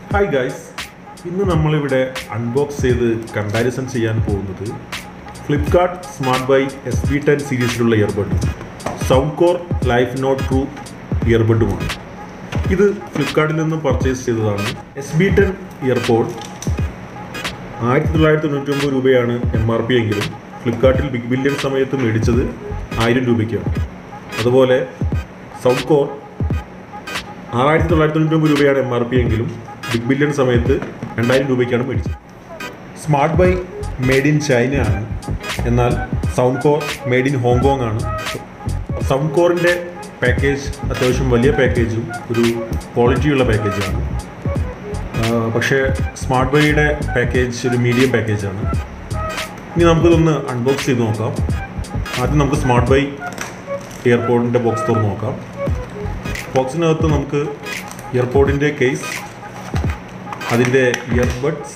hi guys ഇന്ന് നമ്മളിവിടെ unbox ചെയ്ത് കമ്പാരിസൺ ചെയ്യാൻ പോകുന്നത് Flipkart smart buy S B ten സീരീസിലുള്ള ഇയർബഡും Soundcore life note true ഇയർബഡുമാണ് ഇത് ഫ്ലിപ്കാർട്ടിൽ നിന്ന് പർച്ചേസ് ചെയ്തതാണ് എസ് ബി ടെൻ ഇയർപോഡ് ആയിരത്തി തൊള്ളായിരത്തി തൊണ്ണൂറ്റി ഒമ്പത് രൂപയാണ് എം ആർ പി എങ്കിലും ഫ്ലിപ്കാർട്ടിൽ ബിഗ് ബില്യൺ സമയത്ത് മേടിച്ചത് ആയിരം രൂപയ്ക്കാണ് അതുപോലെ സൗണ്ട് കോർ ആറായിരത്തി തൊള്ളായിരത്തി തൊണ്ണൂറ്റി ഒമ്പത് രൂപയാണ് എം ആർ പി എങ്കിലും ബിഗ് ബില്യൺ സമയത്ത് രണ്ടായിരം രൂപയ്ക്കാണ് മേടിച്ചത് smart buy made in China ആണ് എന്നാൽ Soundcore made in Hong Kong ആണ് സൗണ്ട് കോറിൻ്റെ പാക്കേജ് അത്യാവശ്യം വലിയ പാക്കേജും ഒരു ക്വാളിറ്റിയുള്ള പാക്കേജാണ് പക്ഷേ സ്മാർട്ട് ബൈയുടെ പാക്കേജ് ഒരു മീഡിയം പാക്കേജാണ് ഇനി നമുക്കിതൊന്ന് അൺബോക്സ് ചെയ്ത് നോക്കാം ആദ്യം നമുക്ക് സ്മാർട്ട് ബൈ എയർപോർട്ടിൻ്റെ ബോക്സ് തുറന്ന് നോക്കാം ബോക്സിനകത്ത് നമുക്ക് ഇയർപോഡിൻ്റെ കേസ് അതിൻ്റെ ഇയർബഡ്സ്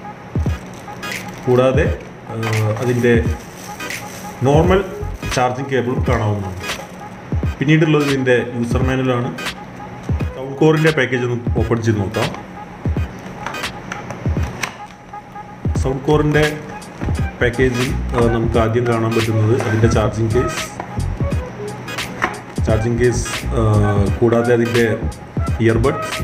കൂടാതെ അതിൻ്റെ നോർമൽ ചാർജിങ് കേബിളും കാണാവുന്നതാണ് പിന്നീടുള്ളത് ഇതിൻ്റെ യൂസർ മാനുവലാണ് സൗണ്ട് കോറിൻ്റെ പാക്കേജ് ഒന്ന് ഓപ്പൺ ചെയ്ത് നോക്കാം സൗണ്ട് കോറിൻ്റെ പാക്കേജിൽ നമുക്ക് ആദ്യം കാണാൻ പറ്റുന്നത് അതിൻ്റെ ചാർജിങ് കേസ് ചാർജിങ് കേസ് കൂടാതെ അതിൻ്റെ ഇയർബഡ്സ്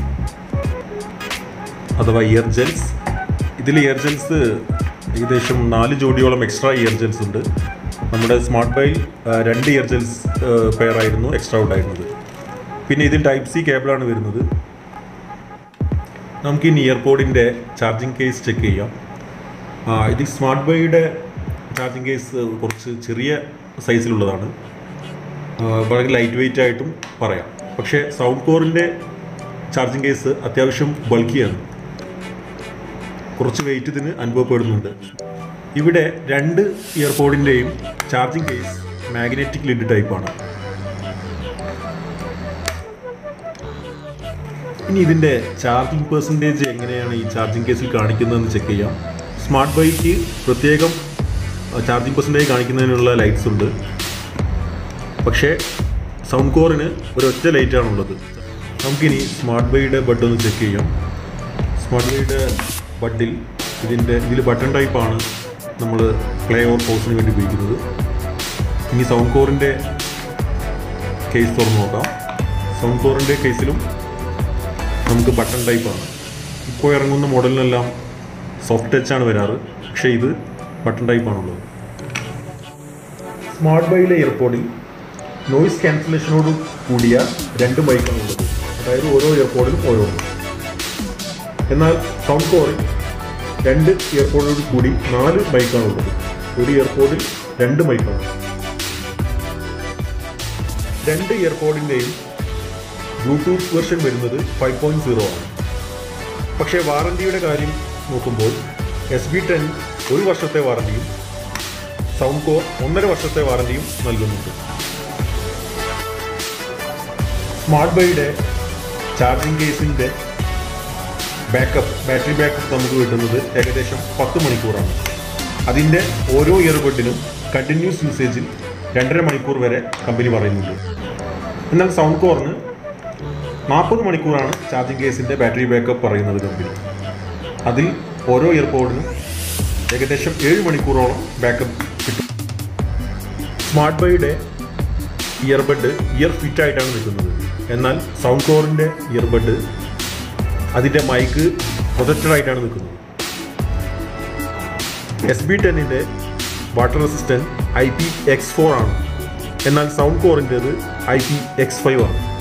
അഥവാ ഇയർ ജെൽസ് ഇതിൽ ഇയർ ജെൽസ് ഏകദേശം നാല് ജോഡിയോളം എക്സ്ട്രാ ഇയർ ജെൽസ് ഉണ്ട് നമ്മുടെ സ്മാർട്ട് ബൈ രണ്ട് ഇയർ ജെൽസ് പെയറായിരുന്നു എക്സ്ട്രാ ഉണ്ടായിരുന്നത് പിന്നെ ഇതിൽ ടൈപ്പ് സി കേബിളാണ് വരുന്നത് നമുക്ക് ഇനി ഇയർപോഡിൻ്റെ ചാർജിങ് കേസ് ചെക്ക് ചെയ്യാം ഇതിൽ സ്മാർട്ട് ബൈയുടെ ചാർജിങ് കേസ് കുറച്ച് ചെറിയ സൈസിലുള്ളതാണ് വളരെ ലൈറ്റ് വെയിറ്റ് ആയിട്ടും പറയാം പക്ഷേ സൗണ്ട് കോറിൻ്റെ ചാർജിങ് കേസ് അത്യാവശ്യം ബൾക്കിയാണ് കുറച്ച് വെയിറ്റ് ഇതിന് അനുഭവപ്പെടുന്നുണ്ട് ഇവിടെ രണ്ട് ഇയർപോഡിൻ്റെയും ചാർജിങ് കേസ് മാഗ്നറ്റിക് ലിഡ് ടൈപ്പാണ് ഇനി ഇതിൻ്റെ ചാർജിങ് പെർസെൻറ്റേജ് എങ്ങനെയാണ് ഈ ചാർജിങ് കേസിൽ കാണിക്കുന്നതെന്ന് ചെക്ക് ചെയ്യാം സ്മാർട്ട് ബൈക്ക് പ്രത്യേകം ചാർജിങ് പെർസെൻറ്റേജ് കാണിക്കുന്നതിനുള്ള ലൈറ്റ്സ് ഉണ്ട് പക്ഷേ സൗണ്ട് കോറിന് ഒരൊറ്റ ലൈറ്റാണുള്ളത് നമുക്കിനി സ്മാർട്ട് ബൈയുടെ ബഡ് ഒന്ന് ചെക്ക് ചെയ്യാം സ്മാർട്ട് ബൈയുടെ ബഡിൽ ഇതിൻ്റെ ഇതിൽ ബട്ടൺ ടൈപ്പാണ് നമ്മൾ പ്ലേ ഓർ പോസിന് വേണ്ടി ഉപയോഗിക്കുന്നത് ഇനി സൗണ്ട് കോറിൻ്റെ കേസ് തുറന്ന് നോക്കാം സൗണ്ട് കോറിൻ്റെ കേസിലും നമുക്ക് ബട്ടൺ ടൈപ്പാണ് ഇപ്പോൾ ഇറങ്ങുന്ന മോഡലിനെല്ലാം സോഫ്റ്റ് ടച്ചാണ് വരാറ് പക്ഷേ ഇത് ബട്ടൺ ടൈപ്പാണുള്ളത് സ്മാർട്ട് ബൈയിലെ ഇയർപോഡിൽ നോയിസ് ക്യാൻസലേഷനോട് കൂടിയ രണ്ട് മൈക്കാണ് ഉള്ളത് അതായത് ഓരോ ഇയർപോഡിലും ഓരോന്ന് എന്നാൽ സൗണ്ട് കോറിൽ രണ്ട് ഇയർപോഡോട് കൂടി നാല് മൈക്കാണ് ഉള്ളത് ഒരു ഇയർപോഡിൽ രണ്ട് മൈക്കാണ് രണ്ട് ഇയർപോഡിൻ്റെയും ബ്ലൂടൂത്ത് വെർഷൻ വരുന്നത് ഫൈവ് പോയിൻറ്റ് സീറോ ആണ് പക്ഷേ വാറണ്ടിയുടെ കാര്യം നോക്കുമ്പോൾ എസ് ബി ടെൻ ഒരു വർഷത്തെ വാറണ്ടിയും സൗണ്ട് കോർ ഒന്നര വർഷത്തെ വാറണ്ടിയും നൽകുന്നുണ്ട് സ്മാർട്ട് ബൈയുടെ ചാർജിങ് കേസിൻ്റെ ബാക്കപ്പ് ബാറ്ററി ബാക്കപ്പ് നമുക്ക് കിട്ടുന്നത് ഏകദേശം പത്ത് മണിക്കൂറാണ് അതിൻ്റെ ഓരോ ഇയർബഡിനും കണ്ടിന്യൂസ് യൂസേജിൽ രണ്ടര മണിക്കൂർ വരെ കമ്പനി പറയുന്നുണ്ട് എന്നാൽ സൗണ്ട് കോറിന് നാൽപ്പത് മണിക്കൂറാണ് ചാർജിങ് കേസിൻ്റെ ബാറ്ററി ബാക്കപ്പ് പറയുന്നത് കമ്പനി അതിൽ ഓരോ ഇയർപോഡിനും ഏകദേശം ഏഴ് മണിക്കൂറോളം ബാക്കപ്പ് കിട്ടും സ്മാർട്ട് ബൈയുടെ ഇയർബഡ് ഇയർ ഫിറ്റ് ആയിട്ടാണ് നിൽക്കുന്നത് എന്നാൽ സൗണ്ട് കോറിൻ്റെ ഇയർബഡ് അതിൻ്റെ മൈക്ക് പ്രൊജക്റ്റഡ് ആയിട്ടാണ് നിൽക്കുന്നത് എസ് ബി ടെന്നിൻ്റെ water resistant I P X four ആണ് എന്നാൽ സൗണ്ട് കോറിൻ്റേത് ഐ പി എക്സ് ഫൈവ് ആണ്